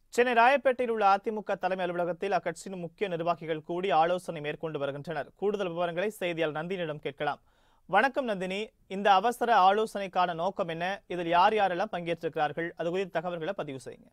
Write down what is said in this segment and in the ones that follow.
சென்னை ராயப்பேட்டையில் உள்ள அதிமுக தலைமை அலுவலகத்தில் அக்கட்சியின் முக்கிய நிர்வாகிகள் கூடி ஆலோசனை மேற்கொண்டு வருகின்றனர் கூடுதல் விவரங்களை செய்தியாளர் நந்தினியிடம் கேட்கலாம் வணக்கம் நந்தினி இந்த அவசர ஆலோசனைக்கான நோக்கம் என்ன இதில் யார் யாரெல்லாம் பங்கேற்றிருக்கிறார்கள் அது குறித்த தகவல்களை பதிவு செய்யுங்க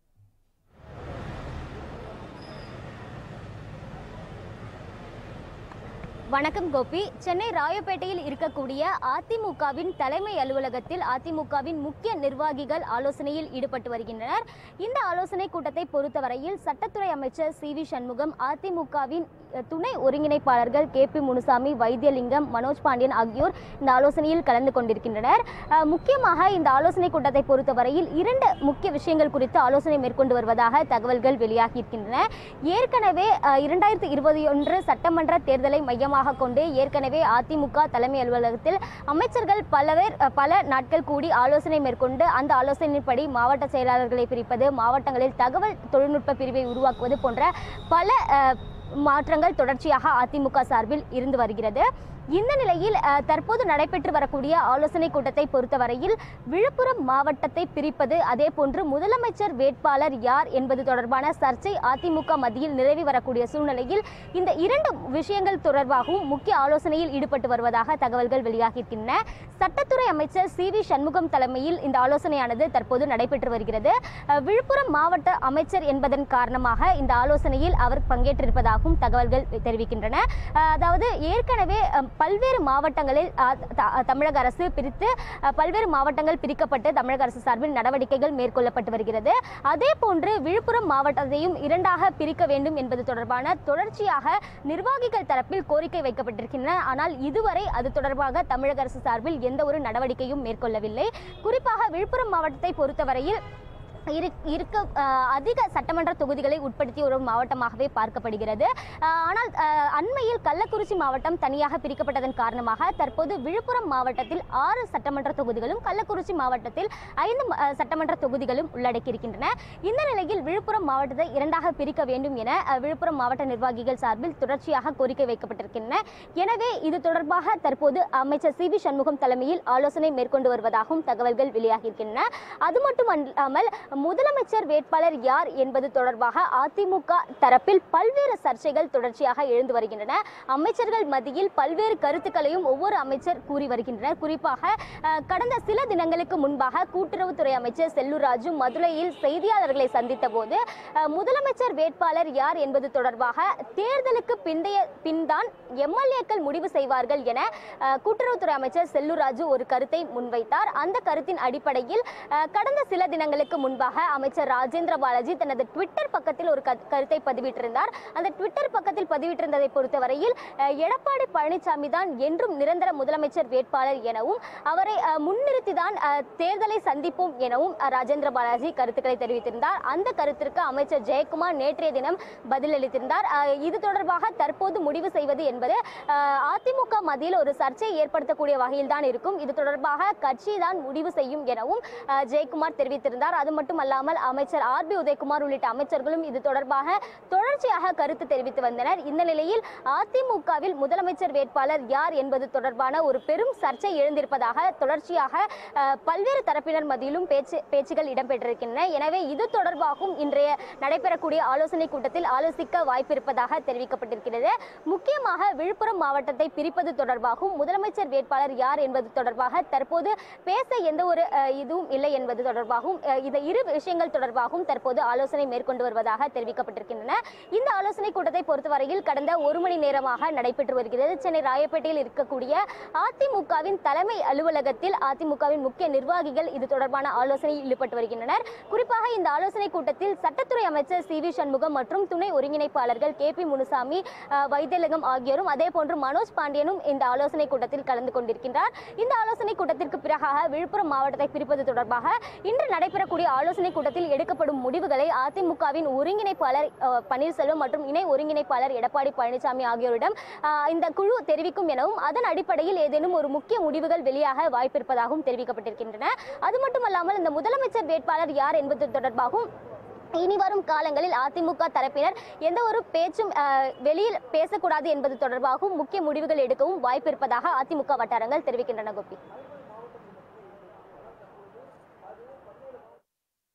வணக்கம் கோபி சென்னை ராயப்பேட்டையில் இருக்கக்கூடிய அதிமுகவின் தலைமை அலுவலகத்தில் அதிமுகவின் முக்கிய நிர்வாகிகள் ஆலோசனையில் ஈடுபட்டு வருகின்றனர் இந்த ஆலோசனை கூட்டத்தை பொறுத்தவரையில் சட்டத்துறை அமைச்சர் சி வி சண்முகம் அதிமுகவின் அஹ், துணை ஒருங்கிணைப்பாளர்கள் கே பி முனுசாமி வைத்தியலிங்கம் மனோஜ் பாண்டியன் ஆகியோர் இந்த ஆலோசனையில் கலந்து கொண்டிருக்கின்றனர் அஹ், முக்கியமாக இந்த ஆலோசனை கூட்டத்தை பொறுத்தவரையில் இரண்டு முக்கிய விஷயங்கள் குறித்து ஆலோசனை மேற்கொண்டு வருவதாக தகவல்கள் வெளியாகியிருக்கின்றன ஏற்கனவே அஹ், இரண்டாயிரத்தி இருபத்தி ஒன்று சட்டமன்ற தேர்தலை மையமாக கொண்டு ஏற்கனவே அதிமுக தலைமை அலுவலகத்தில் அமைச்சர்கள் பலவர் அஹ், பல நாட்கள் கூடி ஆலோசனை மேற்கொண்டு அந்த ஆலோசனையின்படி மாவட்ட செயலாளர்களை பிரிப்பது மாவட்டங்களில் தகவல் தொழில்நுட்ப பிரிவை உருவாக்குவது போன்ற பல அஹ், மாற்றங்கள் தொடர்ச்சியாக அதிமுக சார்பில் இருந்து வருகிறது இந்த நிலையில் அஹ், தற்போது நடைபெற்று வரக்கூடிய ஆலோசனை கூட்டத்தை பொறுத்தவரையில் விழுப்புரம் மாவட்டத்தை பிரிப்பது அதே போன்று முதலமைச்சர் வேட்பாளர் யார் என்பது தொடர்பான சர்ச்சை அதிமுக மத்தியில் நிலவி வரக்கூடிய சூழ்நிலையில் இந்த இரண்டு விஷயங்கள் தொடர்பாகவும் முக்கிய ஆலோசனையில் ஈடுபட்டு வருவதாக தகவல்கள் வெளியாகியிருக்கின்றன சட்டத்துறை அமைச்சர் சி வி சண்முகம் தலைமையில் இந்த ஆலோசனையானது தற்போது நடைபெற்று வருகிறது அஹ், விழுப்புரம் மாவட்ட அமைச்சர் என்பதன் காரணமாக இந்த ஆலோசனையில் அவர் பங்கேற்றிருப்பதாகவும் தகவல்கள் தெரிவிக்கின்றன அஹ், அதாவது ஏற்கனவே அஹ், பல்வேறு மாவட்டங்களில் அஹ், த- தமிழக அரசு பிரித்து அஹ், பல்வேறு மாவட்டங்கள் பிரிக்கப்பட்டு தமிழக அரசு சார்பில் நடவடிக்கைகள் மேற்கொள்ளப்பட்டு வருகிறது அதே போன்று விழுப்புரம் மாவட்டத்தையும் இரண்டாக பிரிக்க வேண்டும் என்பது தொடர்பான தொடர்ச்சியாக நிர்வாகிகள் தரப்பில் கோரிக்கை வைக்கப்பட்டிருக்கின்றன ஆனால் இதுவரை அது தொடர்பாக தமிழக அரசு சார்பில் எந்த ஒரு நடவடிக்கையும் மேற்கொள்ளவில்லை குறிப்பாக விழுப்புரம் மாவட்டத்தை பொறுத்தவரையில் இரு- இருக்க அஹ், அதிக சட்டமன்ற தொகுதிகளை உட்படுத்திய ஒரு மாவட்டமாகவே பார்க்கப்படுகிறது அஹ், ஆனால் அஹ், அண்மையில் கள்ளக்குறிச்சி மாவட்டம் தனியாக பிரிக்கப்பட்டதன் காரணமாக தற்போது விழுப்புரம் மாவட்டத்தில் ஆறு சட்டமன்ற தொகுதிகளும் கள்ளக்குறிச்சி மாவட்டத்தில் ஐந்து ம- அஹ், சட்டமன்ற தொகுதிகளும் உள்ளடக்கியிருக்கின்றன இந்த நிலையில் விழுப்புரம் மாவட்டத்தை இரண்டாக பிரிக்க வேண்டும் என அஹ், விழுப்புரம் மாவட்ட நிர்வாகிகள் சார்பில் தொடர்ச்சியாக கோரிக்கை வைக்கப்பட்டிருக்கின்றன எனவே இது தொடர்பாக தற்போது அமைச்சர் சி வி சண்முகம் தலைமையில் ஆலோசனை மேற்கொண்டு வருவதாகவும் தகவல்கள் வெளியாகியிருக்கின்றன அது மட்டுமல்லாமல் முதலமைச்சர் வேட்பாளர் யார் என்பது தொடர்பாக அதிமுக தரப்பில் பல்வேறு சர்ச்சைகள் தொடர்ச்சியாக எழுந்து வருகின்றன அமைச்சர்கள் மத்தியில் பல்வேறு கருத்துக்களையும் ஒவ்வொரு அமைச்சர் கூறி வருகின்றனர் குறிப்பாக அஹ், கடந்த சில தினங்களுக்கு முன்பாக கூட்டுறவுத்துறை அமைச்சர் செல்லூர் ராஜு மதுரையில் செய்தியாளர்களை சந்தித்த போது அஹ், முதலமைச்சர் வேட்பாளர் யார் என்பது தொடர்பாக தேர்தலுக்கு பிந்தைய பின்தான் எம்எல்ஏக்கள் முடிவு செய்வார்கள் என அஹ், கூட்டுறவுத்துறை அமைச்சர் செல்லூர் ராஜு ஒரு கருத்தை முன்வைத்தார் அந்த கருத்தின் அடிப்படையில் அஹ், கடந்த சில தினங்களுக்கு முன்பாக அமைச்சர் ராஜேந்திர பாலாஜி தனது ட்விட்டர் பக்கத்தில் ஒரு கத்- கருத்தை பதிவிட்டிருந்தார் அந்த ட்விட்டர் பக்கத்தில் பதிவிட்டிருந்ததை பொறுத்தவரையில் அஹ், எடப்பாடி பழனிசாமி தான் என்றும் நிரந்தர முதலமைச்சர் வேட்பாளர் எனவும் அவரை அஹ், முன்னிறுத்தி தான் அஹ், தேர்தலை சந்திப்போம் எனவும் அஹ், ராஜேந்திர பாலாஜி கருத்துக்களை தெரிவித்திருந்தார் அந்த கருத்திற்கு அமைச்சர் ஜெயக்குமார் நேற்றைய தினம் பதிலளித்திருந்தார் அஹ், இது தொடர்பாக தற்போது முடிவு செய்வது என்பது அஹ், அதிமுக மத்தியில் ஒரு சர்ச்சையை ஏற்படுத்தக்கூடிய வகையில் தான் இருக்கும் இது தொடர்பாக கட்சி தான் முடிவு செய்யும் எனவும் அஹ், ஜெயக்குமார் தெரிவித்திருந்தார் அது மட்டுமல்லாமல் அமைச்சர் ஆர் பி உதயகுமார் உள்ளிட்ட அமைச்சர்களும் இது தொடர்பாக தொடர்ச்சியாக கருத்து தெரிவித்து வந்தனர் இந்த நிலையில் அதிமுகவில் முதலமைச்சர் வேட்பாளர் யார் என்பது தொடர்பான ஒரு பெரும் சர்ச்சை எழுந்திருப்பதாக தொடர்ச்சியாக அஹ், பல்வேறு தரப்பினர் மத்தியிலும் பேச்சு பேச்சுகள் இடம்பெற்றிருக்கின்றன எனவே இது தொடர்பாகவும் இன்றைய நடைபெறக்கூடிய ஆலோசனை கூட்டத்தில் ஆலோசிக்க வாய்ப்பிருப்பதாக தெரிவிக்கப்பட்டிருக்கிறது முக்கியமாக விழுப்புரம் மாவட்டத்தை பிரிப்பது தொடர்பாகவும் முதலமைச்சர் வேட்பாளர் யார் என்பது தொடர்பாக தற்போது பேச எந்த ஒரு அஹ், இதுவும் இல்லை என்பது தொடர்பாகவும் அஹ், இந்த இரு விஷயங்கள் தொடர்பாகவும் தற்போது ஆலோசனை மேற்கொண்டு வருவதாக தெரிவிக்கப்பட்டிருக்கின்றன இந்த ஆலோசனை கூட்டத்தை பொறுத்தவரையில் கடந்த ஒரு மணி நேரமாக நடைபெற்று வருகிறது சென்னை ராயப்பேட்டையில் இருக்கக்கூடிய அதிமுகவின் தலைமை அலுவலகத்தில் அதிமுகவின் முக்கிய நிர்வாகிகள் இது தொடர்பான ஆலோசனையில் ஈடுபட்டு வருகின்றனர் குறிப்பாக இந்த ஆலோசனை கூட்டத்தில் சட்டத்துறை அமைச்சர் சி வி சண்முகம் மற்றும் துணை ஒருங்கிணைப்பாளர்கள் கே பி முனுசாமி அஹ், வைத்தியலிங்கம் ஆகியோரும் அதே போன்று மனோஜ் பாண்டியனும் இந்த ஆலோசனை கூட்டத்தில் கலந்து கொண்டிருக்கின்றார் இந்த ஆலோசனை கூட்டத்திற்கு பிறகாக விழுப்புரம் மாவட்டத்தை பிரிப்பது தொடர்பாக இன்று நடைபெறக்கூடிய ஆலோசனை கூட்டத்தில் எடுக்கப்படும் முடிவுகளை அதிமுகவின் ஒருங்கிணைப்பாளர் அஹ், பன்னீர்செல்வம் மற்றும் இணை ஒருங்கிணைப்பாளர் எடப்பாடி பழனிசாமி ஆகியோரிடம் அஹ், இந்த குழு தெரிவிக்கும் எனவும் அதன் அடிப்படையில் ஏதேனும் ஒரு முக்கிய முடிவுகள் வெளியாக வாய்ப்பிருப்பதாகவும் தெரிவிக்கப்பட்டிருக்கின்றன அது மட்டுமல்லாமல் இந்த முதலமைச்சர் வேட்பாளர் யார் என்பது தொடர்பாகவும் இனி வரும் காலங்களில் அதிமுக தரப்பினர் எந்த ஒரு பேச்சும் அஹ், வெளியில் பேசக்கூடாது என்பது தொடர்பாகவும் முக்கிய முடிவுகள் எடுக்கவும் வாய்ப்பிருப்பதாக அதிமுக வட்டாரங்கள் தெரிவிக்கின்றன கோபி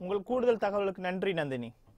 உங்கள் கூடுதல் தகவலுக்கு நன்றி நந்தினி